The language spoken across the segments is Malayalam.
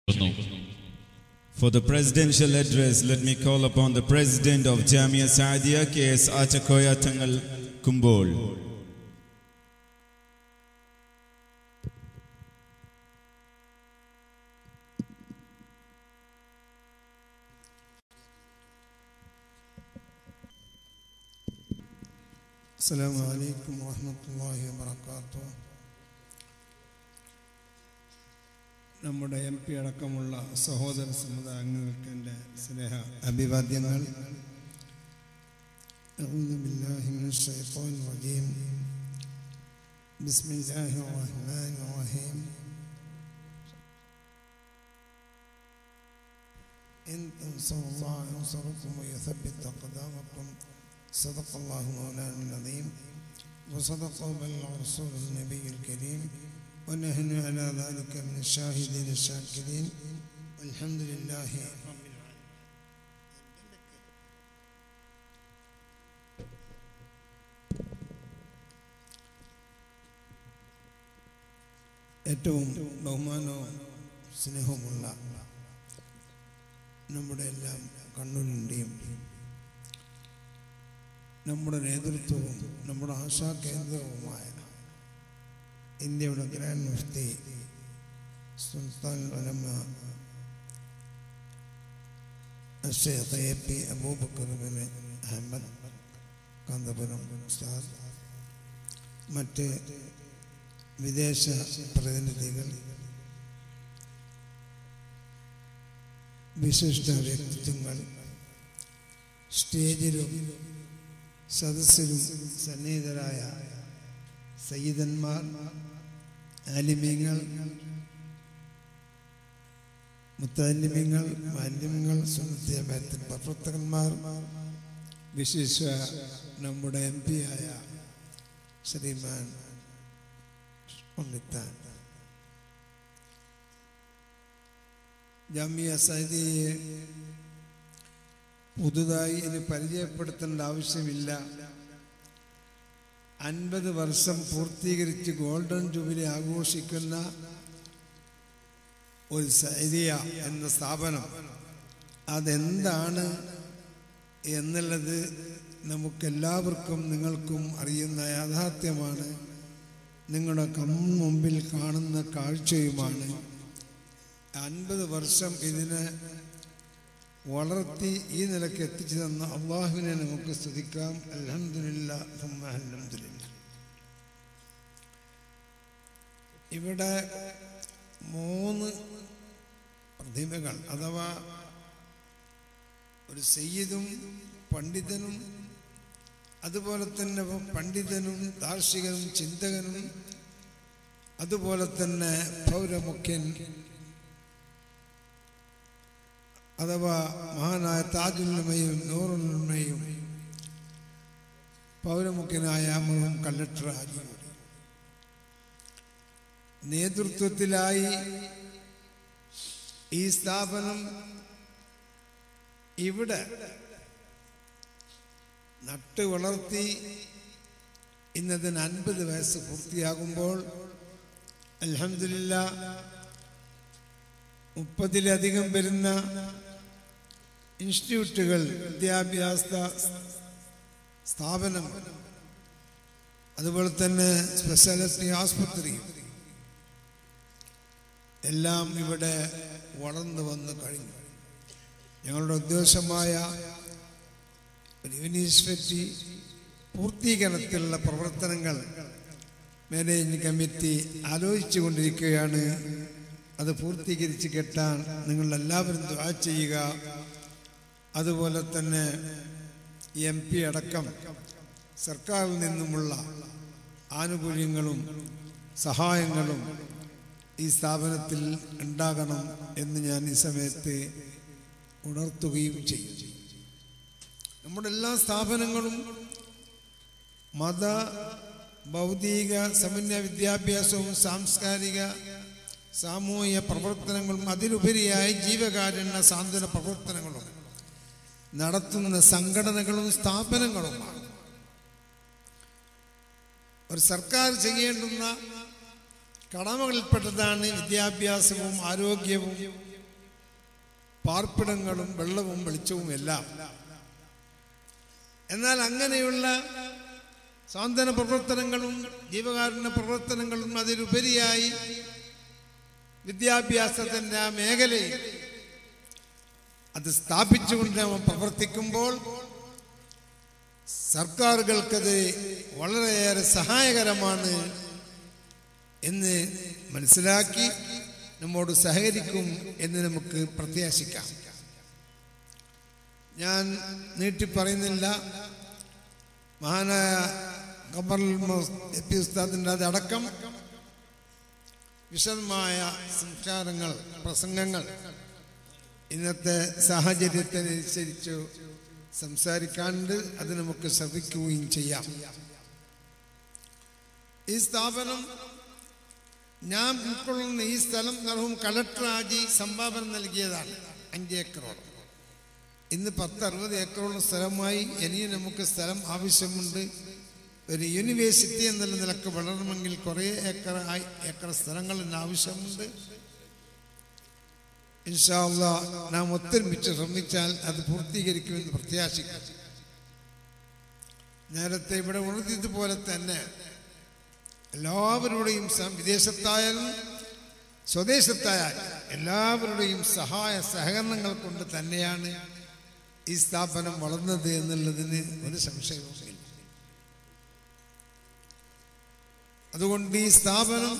For the presidential address, let me call upon the president of Jamia Saadia, K.S. Achakoya Tangal Kumbol. السلام عليكم ورحمة الله وبركاته നമ്മുടെ എം പി അടക്കമുള്ള സഹോദര സമുദായ അംഗങ്ങൾക്ക് എൻ്റെ സ്നേഹ അഭിവാദ്യങ്ങൾ أعوذ بالله من الشيطان الرجيم بسم الله الرحمن الرحيم إن تنصروا الله ينصركم ويثبت أقدامكم صدق الله مولانا العظيم وصدق وبلغ رسول النبي الكريم ونحن على ذلك من الشاهدين الشاكرين والحمد لله رب العالمين ഏറ്റവും ബഹുമാനവും സ്നേഹവുമുള്ള നമ്മുടെ എല്ലാം കണ്ണൂരിൻ്റെയും നമ്മുടെ നേതൃത്വവും നമ്മുടെ ആശാ കേന്ദ്രവുമായ ഇന്ത്യയുടെ ഗ്രാൻഡ് മുഫ്തി സുൽത്താൻ ഉലമ അഷേഖ് എ പി അബൂബക്കർ ബിൻ അഹമ്മദ് കാന്തപുരം ഉസ്താദ് മറ്റ് വിദേശ പ്രതിനിധികൾ വിശിഷ്ട വ്യക്തിത്വങ്ങൾ സ്റ്റേജിലും സദസ്സിലും സന്നിഹിതരായ സയ്യിദന്മാർ ആലിമ്യങ്ങൾ മുത്താലിമ്യങ്ങൾ മാലിന്യങ്ങൾ സുന്നത്തിയത്തിൽ പ്രവർത്തകന്മാർ വിശേഷ നമ്മുടെ എം പി ആയ ശ്രീമാൻ ഉണ്ണിത്താൻ ജാമിയ സൈദിയെ പുതുതായി ഇനി പരിചയപ്പെടുത്തേണ്ട ആവശ്യമില്ല അൻപത് വർഷം പൂർത്തീകരിച്ച് ഗോൾഡൻ ജൂബിലി ആഘോഷിക്കുന്ന ഒരു സൈദിയ എന്ന സ്ഥാപനം അതെന്താണ് എന്നുള്ളത് നമുക്കെല്ലാവർക്കും നിങ്ങൾക്കും അറിയുന്ന യാഥാർത്ഥ്യമാണ് നിങ്ങളുടെ കൺമുമ്പിൽ കാണുന്ന കാഴ്ചയുമാണ് അൻപത് വർഷം ഇതിനെ വളർത്തി ഈ നിലയ്ക്ക് എത്തിച്ചു തന്ന അള്ളാഹുവിനെ നമുക്ക് സ്തുതിക്കാം അലഹമില്ല അലഹമില്ല ഇവിടെ മൂന്ന് പ്രതിഭകൾ അഥവാ ഒരു സയ്യിദും പണ്ഡിതനും അതുപോലെ തന്നെ പണ്ഡിതനും ദാർശികനും ചിന്തകനും അതുപോലെ തന്നെ പൗരമുഖ്യൻ അഥവാ മഹാനായ താജുല്ലുമയും നൂറുല്ലുമയും പൗരമുഖ്യനായ മുഴുവൻ കലക്ടർ ആജി നേതൃത്വത്തിലായി ഈ സ്ഥാപനം ഇവിടെ നട്ട് വളർത്തി ഇന്നതിന് അൻപത് വയസ്സ് പൂർത്തിയാകുമ്പോൾ അലഹമില്ല മുപ്പതിലധികം വരുന്ന ഇൻസ്റ്റിറ്റ്യൂട്ടുകൾ വിദ്യാഭ്യാസ സ്ഥാപനം അതുപോലെ തന്നെ സ്പെഷ്യാലിറ്റി ആസ്പത്രി എല്ലാം ഇവിടെ വളർന്നു വന്ന് കഴിഞ്ഞു ഞങ്ങളുടെ ഉദ്ദേശമായ യൂണിവേഴ്സിറ്റി പൂർത്തീകരണത്തിലുള്ള പ്രവർത്തനങ്ങൾ മാനേജിംഗ് കമ്മിറ്റി ആലോചിച്ചു കൊണ്ടിരിക്കുകയാണ് അത് പൂർത്തീകരിച്ച് കെട്ടാൻ നിങ്ങളെല്ലാവരും ദ്വാ ചെയ്യുക അതുപോലെ തന്നെ എം പി അടക്കം സർക്കാരിൽ നിന്നുമുള്ള ആനുകൂല്യങ്ങളും സഹായങ്ങളും ഈ സ്ഥാപനത്തിൽ ഉണ്ടാകണം എന്ന് ഞാൻ ഈ സമയത്ത് ഉണർത്തുകയും ചെയ്യും നമ്മുടെ എല്ലാ സ്ഥാപനങ്ങളും മത ഭൗതിക സമന്വയ വിദ്യാഭ്യാസവും സാംസ്കാരിക സാമൂഹിക പ്രവർത്തനങ്ങളും അതിലുപരിയായി ജീവകാരുണ്യ സാന്ത്വന പ്രവർത്തനങ്ങളും നടത്തുന്ന സംഘടനകളും സ്ഥാപനങ്ങളുമാണ് ഒരു സർക്കാർ ചെയ്യേണ്ടുന്ന കടമകളിൽപ്പെട്ടതാണ് വിദ്യാഭ്യാസവും ആരോഗ്യവും പാർപ്പിടങ്ങളും വെള്ളവും വെളിച്ചവും എല്ലാം എന്നാൽ അങ്ങനെയുള്ള സാന്ത്വന പ്രവർത്തനങ്ങളും ജീവകാരുണ്യ പ്രവർത്തനങ്ങളും അതിലുപരിയായി വിദ്യാഭ്യാസത്തിൻ്റെ ആ മേഖലയിൽ അത് സ്ഥാപിച്ചുകൊണ്ട് നാം പ്രവർത്തിക്കുമ്പോൾ സർക്കാരുകൾക്കത് വളരെയേറെ സഹായകരമാണ് എന്ന് മനസ്സിലാക്കി നമ്മോട് സഹകരിക്കും എന്ന് നമുക്ക് പ്രത്യാശിക്കാം ഞാൻ നീട്ടി പറയുന്നില്ല മഹാനായ ഖബർ എപ്പി ഉസ്താദിൻ്റെ അതടക്കം വിശദമായ സംസ്കാരങ്ങൾ പ്രസംഗങ്ങൾ ഇന്നത്തെ സാഹചര്യത്തിനനുസരിച്ച് സംസാരിക്കാണ്ട് അത് നമുക്ക് ശ്രദ്ധിക്കുകയും ചെയ്യാം ഈ സ്ഥാപനം ഞാൻ ഉൾക്കൊള്ളുന്ന ഈ സ്ഥലം നിറവും കളക്ടർ ആജി സംഭാവന നൽകിയതാണ് അഞ്ച് ഏക്കറോളം ഇന്ന് പത്ത് അറുപത് ഏക്കറോളം സ്ഥലമായി ഇനിയും നമുക്ക് സ്ഥലം ആവശ്യമുണ്ട് ഒരു യൂണിവേഴ്സിറ്റി എന്നുള്ള നിലക്ക് വളരണമെങ്കിൽ കുറേ ഏക്കർ ആയി ഏക്കർ സ്ഥലങ്ങളിൽ ആവശ്യമുണ്ട് ഇൻഷാല്ല നാം ഒത്തൊരുമിച്ച് ശ്രമിച്ചാൽ അത് പൂർത്തീകരിക്കുമെന്ന് പ്രത്യാശിക്കും നേരത്തെ ഇവിടെ ഉണർത്തിയതുപോലെ തന്നെ എല്ലാവരുടെയും സ- വിദേശത്തായാലും സ്വദേശത്തായാലും എല്ലാവരുടെയും സഹായ സഹകരണങ്ങൾ കൊണ്ട് തന്നെയാണ് ഈ സ്ഥാപനം വളർന്നത് എന്നുള്ളതിന് ഒരു സംശയവുമില്ല അതുകൊണ്ട് ഈ സ്ഥാപനം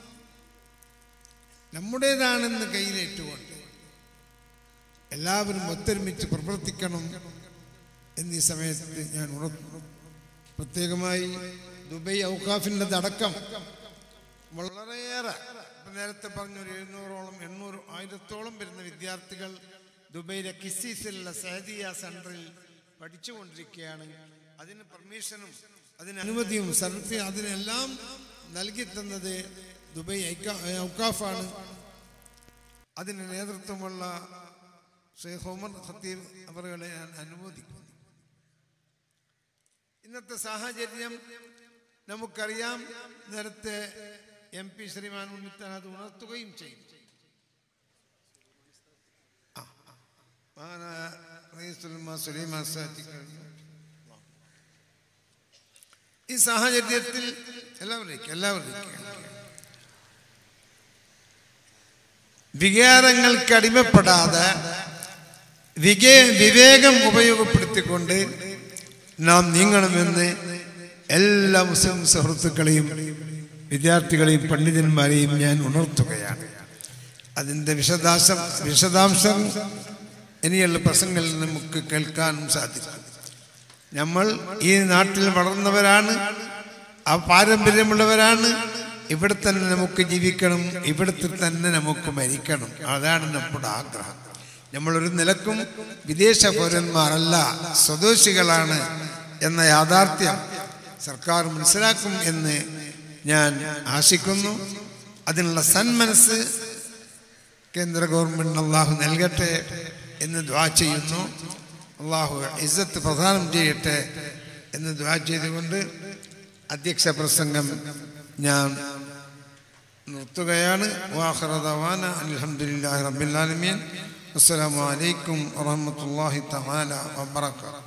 നമ്മുടേതാണെന്ന് കയ്യിലേറ്റുകൊണ്ട് എല്ലാവരും ഒത്തൊരുമിച്ച് പ്രവർത്തിക്കണം എന്നീ സമയത്ത് ഞാൻ ഉണർന്നു പ്രത്യേകമായി ദുബൈ ഔക്കാഫിൻ്റെ അടക്കം വളരെയേറെ ഇപ്പൊ നേരത്തെ പറഞ്ഞ ഒരു എഴുന്നൂറോളം എണ്ണൂറ് ആയിരത്തോളം വരുന്ന വിദ്യാർത്ഥികൾ ദുബൈയിലെ കിസീസിലുള്ള സഹദിയ സെന്ററിൽ പഠിച്ചുകൊണ്ടിരിക്കുകയാണ് അതിന് പെർമിഷനും അതിന് അനുമതിയും സർവീസ് അതിനെല്ലാം നൽകി തന്നത് ദുബൈ ഐക്ക- ഔക്കാഫാണ് അതിന് നേതൃത്വമുള്ള ഷെയ്ഖ് ഉമർ ഖത്തീബ് അവരുടെ ഞാൻ അനുമോദിക്കുന്നു ഇന്നത്തെ സാഹചര്യം നമുക്കറിയാം നേരത്തെ എം പി ശ്രീമാൻ ഉണ്ണിത്താൻ അത് ഉണർത്തുകയും ചെയ്യും ആ, ആ. മഹാനായ റയീസുൽ ഉലമാ സുലൈമാൻ സാദിഖ് കഴിഞ്ഞു. ഈ സാഹചര്യത്തിൽ എല്ലാവരേക്കും എല്ലാവരേക്കും വികാരങ്ങൾക്ക് അടിമപ്പെടാതെ വികേ വിവേകം ഉപയോഗപ്പെടുത്തിക്കൊണ്ട് നാം നീങ്ങണമെന്ന് എല്ലാ മുസ്ലിം സുഹൃത്തുക്കളെയും വിദ്യാർത്ഥികളെയും പണ്ഡിതന്മാരെയും ഞാൻ ഉണർത്തുകയാണ് അതിൻ്റെ വിശദാംശം വിശദാംശം ഇനിയുള്ള പ്രസംഗങ്ങളിൽ നമുക്ക് കേൾക്കാനും സാധിക്കും നമ്മൾ ഈ നാട്ടിൽ വളർന്നവരാണ് ആ പാരമ്പര്യമുള്ളവരാണ് ഇവിടെ തന്നെ നമുക്ക് ജീവിക്കണം ഇവിടുത്തെ തന്നെ നമുക്ക് മരിക്കണം അതാണ് നമ്മുടെ ആഗ്രഹം നമ്മളൊരു നിലക്കും വിദേശ പൗരന്മാരല്ല സ്വദേശികളാണ് എന്ന യാഥാർത്ഥ്യം സർക്കാർ മനസ്സിലാക്കും എന്ന് ഞാൻ ആശിക്കുന്നു അതിനുള്ള സന്മനസ് കേന്ദ്ര ഗവൺമെന്റ് അള്ളാഹു നൽകട്ടെ എന്ന് ദ്വാ ചെയ്യുന്നു അള്ളാഹു ഇസ്സത്ത് പ്രദാനം ചെയ്യട്ടെ എന്ന് ദ്വാ ചെയ്തുകൊണ്ട് അധ്യക്ഷ പ്രസംഗം ഞാൻ നിർത്തുകയാണ് വാഹറദവാന അലഹമുല്ലാ റബ്ബിൽ ആലമീൻ അസ്സലാമു അലൈക്കും വറഹ്മത്തുള്ളാഹി തആല വബറകാതുഹു